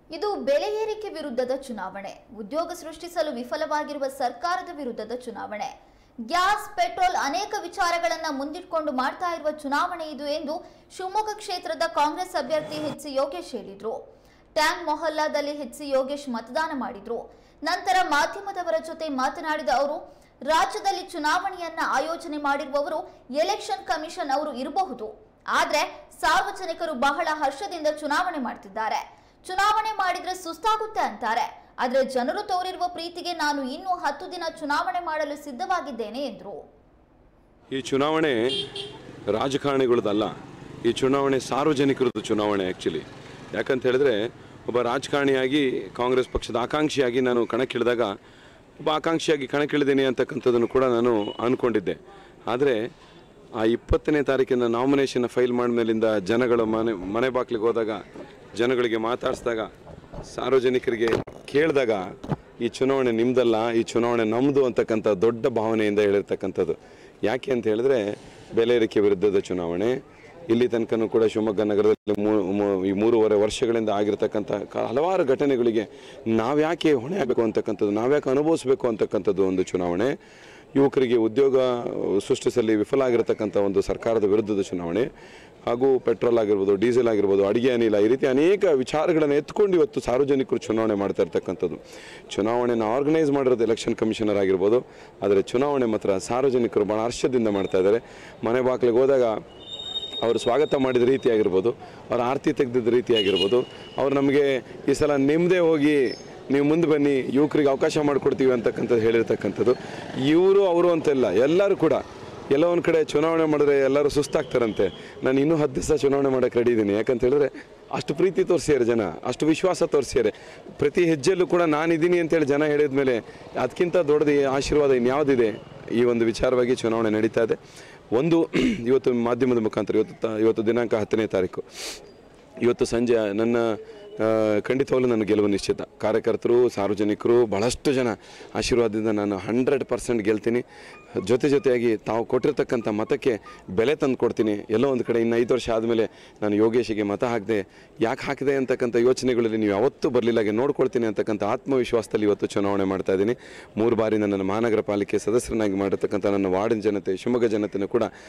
ಇದು ಬೆಲೆ ಏರಿಕೆ ವಿರುದ್ಧದ ಚುನಾವಣೆ ಉದ್ಯೋಗ ಸೃಷ್ಟಿಸಲು ವಿಫಲವಾಗಿರುವ ಸರ್ಕಾರದ ವಿರುದ್ಧದ ಚುನಾವಣೆ ಗ್ಯಾಸ್ ಪೆಟ್ರೋಲ್ ಅನೇಕ ವಿಚಾರಗಳನ್ನ ಮುಂದಿಟ್ಕೊಂಡು ಮಾಡ್ತಾ ಇರುವ ಚುನಾವಣೆ ಇದು ಎಂದು ಶಿವಮೊಗ್ಗ ಕ್ಷೇತ್ರದ ಕಾಂಗ್ರೆಸ್ ಅಭ್ಯರ್ಥಿ ಎಚ್ ಸಿ ಯೋಗೇಶ್ ಹೇಳಿದ್ರು ಟ್ಯಾಂಕ್ ಮೊಹಲ್ಲಾದಲ್ಲಿ ಎಚ್ ಸಿ ಯೋಗೇಶ್ ಮತದಾನ ಮಾಡಿದ್ರು ನಂತರ ಮಾಧ್ಯಮದವರ ಜೊತೆ ಮಾತನಾಡಿದ ಅವರು ರಾಜ್ಯದಲ್ಲಿ ಚುನಾವಣೆಯನ್ನ ಆಯೋಜನೆ ಮಾಡಿರುವವರು ಎಲೆಕ್ಷನ್ ಕಮಿಷನ್ ಅವರು ಇರಬಹುದು ಆದ್ರೆ ಸಾರ್ವಜನಿಕರು ಬಹಳ ಹರ್ಷದಿಂದ ಚುನಾವಣೆ ಮಾಡ್ತಿದ್ದಾರೆ ಚುನಾವಣೆ ಮಾಡಿದ್ರೆ ಸುಸ್ತಾಗುತ್ತೆ ಅಂತಾರೆ ಆದ್ರೆ ಜನರು ತೋರಿರುವ ಪ್ರೀತಿಗೆ ನಾನು ಇನ್ನೂ ಹತ್ತು ದಿನ ಚುನಾವಣೆ ಮಾಡಲು ಸಿದ್ಧವಾಗಿದ್ದೇನೆ ಎಂದರು ಈ ಚುನಾವಣೆ ರಾಜಕಾರಣಿಗಳದಲ್ಲ ಈ ಚುನಾವಣೆ ಸಾರ್ವಜನಿಕರದ್ದು ಚುನಾವಣೆ ಆ್ಯಕ್ಚುಲಿ ಯಾಕಂತ ಹೇಳಿದ್ರೆ ಒಬ್ಬ ರಾಜಕಾರಣಿಯಾಗಿ ಕಾಂಗ್ರೆಸ್ ಪಕ್ಷದ ಆಕಾಂಕ್ಷಿಯಾಗಿ ನಾನು ಕಣಕ್ಕಿಳಿದಾಗ ಒಬ್ಬ ಆಕಾಂಕ್ಷಿಯಾಗಿ ಕಣಕ್ಕಿಳಿದೇನೆ ಅಂತಕ್ಕಂಥದ್ದನ್ನು ಕೂಡ ನಾನು ಅಂದ್ಕೊಂಡಿದ್ದೆ ಆದರೆ ಆ ಇಪ್ಪತ್ತನೇ ತಾರೀಕಿನ ನಾಮಿನೇಷನ್ ಫೈಲ್ ಮಾಡಿದ್ಮೇಲಿಂದ ಜನಗಳ ಮನೆ ಮನೆ ಬಾಗಿಲಿಗೆ ಹೋದಾಗ ಜನಗಳಿಗೆ ಮಾತಾಡಿಸಿದಾಗ ಸಾರ್ವಜನಿಕರಿಗೆ ಕೇಳಿದಾಗ ಈ ಚುನಾವಣೆ ನಿಮ್ದಲ್ಲ ಈ ಚುನಾವಣೆ ನಮ್ಮದು ಅಂತಕ್ಕಂಥ ದೊಡ್ಡ ಭಾವನೆಯಿಂದ ಹೇಳಿರ್ತಕ್ಕಂಥದ್ದು ಯಾಕೆ ಅಂತ ಹೇಳಿದ್ರೆ ಬೆಲೆ ಏರಿಕೆ ವಿರುದ್ಧದ ಚುನಾವಣೆ ಇಲ್ಲಿ ತನಕನೂ ಕೂಡ ಶಿವಮೊಗ್ಗ ನಗರದಲ್ಲಿ ಮೂ- ಮೂ- ಈ ಮೂರುವರೆ ವರ್ಷಗಳಿಂದ ಆಗಿರ್ತಕ್ಕಂಥ ಕ- ಹಲವಾರು ಘಟನೆಗಳಿಗೆ ನಾವ್ಯಾಕೆ ಹೊಣೆ ಆಗಬೇಕು ಅಂತಕ್ಕಂಥದ್ದು ನಾವ್ಯಾಕೆ ಅನುಭವಿಸಬೇಕು ಅಂತಕ್ಕಂಥದ್ದು ಒಂದು ಚುನಾವಣೆ ಯುವಕರಿಗೆ ಉದ್ಯೋಗ ಸೃಷ್ಟಿಸಲಿ ವಿಫಲ ಆಗಿರತಕ್ಕಂಥ ಒಂದು ಸರ್ಕಾರದ ವಿರುದ್ಧದ ಚುನಾವಣೆ ಹಾಗೂ ಪೆಟ್ರೋಲ್ ಆಗಿರ್ಬೋದು ಡೀಸೆಲ್ ಆಗಿರ್ಬೋದು ಅಡಿಗೆ ಅನಿಲ ಈ ರೀತಿ ಅನೇಕ ವಿಚಾರಗಳನ್ನು ಎತ್ಕೊಂಡು ಇವತ್ತು ಸಾರ್ವಜನಿಕರು ಚುನಾವಣೆ ಮಾಡ್ತಾ ಇರ್ತಕ್ಕಂಥದ್ದು ಚುನಾವಣೆನ ಆರ್ಗನೈಸ್ ಮಾಡಿರೋದು ಎಲೆಕ್ಷನ್ ಕಮಿಷನರ್ ಆಗಿರ್ಬೋದು ಆದರೆ ಚುನಾವಣೆ ಮಾತ್ರ ಸಾರ್ವಜನಿಕರು ಭಾಳ ಹರ್ಷದಿಂದ ಮಾಡ್ತಾ ಇದ್ದಾರೆ ಮನೆ ಬಾಗಿಲಿಗೆ ಹೋದಾಗ ಅವರು ಸ್ವಾಗತ ಮಾಡಿದ ರೀತಿ ಆಗಿರ್ಬೋದು ಅವ್ರ ಆರತಿ ತೆಗೆದಿದ್ದ ರೀತಿ ಆಗಿರ್ಬೋದು ಅವ್ರು ನಮಗೆ ಈ ಸಲ ನಿಮ್ಮದೇ ಹೋಗಿ ನೀವು ಮುಂದೆ ಬನ್ನಿ ಯುವಕರಿಗೆ ಅವಕಾಶ ಮಾಡಿಕೊಡ್ತೀವಿ ಅಂತಕ್ಕಂಥದ್ದು ಹೇಳಿರ್ತಕ್ಕಂಥದ್ದು ಇವರು ಅವರು ಅಂತೆಲ್ಲ ಎಲ್ಲರೂ ಕೂಡ ಎಲ್ಲ ಒಂದು ಕಡೆ ಚುನಾವಣೆ ಮಾಡಿದ್ರೆ ಎಲ್ಲರೂ ಸುಸ್ತಾಗ್ತಾರಂತೆ ನಾನು ಇನ್ನೂ ಹತ್ತು ದಿವಸ ಚುನಾವಣೆ ಮಾಡೋಕ್ಕೆ ರೆಡಿ ಇದ್ದೀನಿ ಯಾಕಂತ ಹೇಳಿದ್ರೆ ಅಷ್ಟು ಪ್ರೀತಿ ತೋರಿಸ್ಯಾರೆ ಜನ ಅಷ್ಟು ವಿಶ್ವಾಸ ತೋರಿಸ್ಯಾರೆ ಪ್ರತಿ ಹೆಜ್ಜೆಯಲ್ಲೂ ಕೂಡ ನಾನಿದ್ದೀನಿ ಅಂತೇಳಿ ಜನ ಹೇಳಿದ ಮೇಲೆ ಅದಕ್ಕಿಂತ ದೊಡ್ಡದು ಈ ಆಶೀರ್ವಾದ ಇನ್ಯಾವುದಿದೆ ಈ ಒಂದು ವಿಚಾರವಾಗಿ ಚುನಾವಣೆ ನಡೀತಾ ಇದೆ ಒಂದು ಇವತ್ತು ಮಾಧ್ಯಮದ ಮುಖಾಂತರ ಇವತ್ತು ತ ಇವತ್ತು ದಿನಾಂಕ ಹತ್ತನೇ ತಾರೀಕು ಇವತ್ತು ಸಂಜೆ ನನ್ನ ಆ, ಖಂಡಿತವಾಗ್ಲೂ ನನ್ನ ಗೆಲುವು ನಿಶ್ಚಿತ ಕಾರ್ಯಕರ್ತರು ಸಾರ್ವಜನಿಕರು ಬಹಳಷ್ಟು ಜನ ಆಶೀರ್ವಾದದಿಂದ ನಾನು ಹಂಡ್ರೆಡ್ ಪರ್ಸೆಂಟ್ ಗೆಲ್ತೀನಿ ಜೊತೆ ಜೊತೆಯಾಗಿ ತಾವು ಕೊಟ್ಟಿರ್ತಕ್ಕಂಥ ಮತಕ್ಕೆ ಬೆಲೆ ತಂದು ಕೊಡ್ತೀನಿ ಎಲ್ಲೋ ಒಂದು ಕಡೆ ಇನ್ನು ಐದು ವರ್ಷ ಆದಮೇಲೆ ನಾನು ಯೋಗೇಶಿಗೆ ಮತ ಹಾಕಿದೆ ಯಾಕೆ ಹಾಕಿದೆ ಅಂತಕ್ಕಂಥ ಯೋಚನೆಗಳಲ್ಲಿ ನೀವು ಯಾವತ್ತೂ ಬರಲಿಲ್ಲ ಹಾಗೆ ನೋಡ್ಕೊಳ್ತೀನಿ ಅಂತಕ್ಕಂಥ ಆತ್ಮವಿಶ್ವಾಸದಲ್ಲಿ ಇವತ್ತು ಚುನಾವಣೆ ಮಾಡ್ತಾ ಇದ್ದೀನಿ ಮೂರು ಬಾರಿ ನನ್ನ ಮಹಾನಗರ ಪಾಲಿಕೆ ಸದಸ್ಯರನ್ನಾಗಿ ಮಾಡಿರ್ತಕ್ಕಂಥ ನನ್ನ ವಾರ್ಡಿನ ಜನತೆ ಶಿವಮೊಗ್ಗ ಜನತೆನೂ ಕೂಡ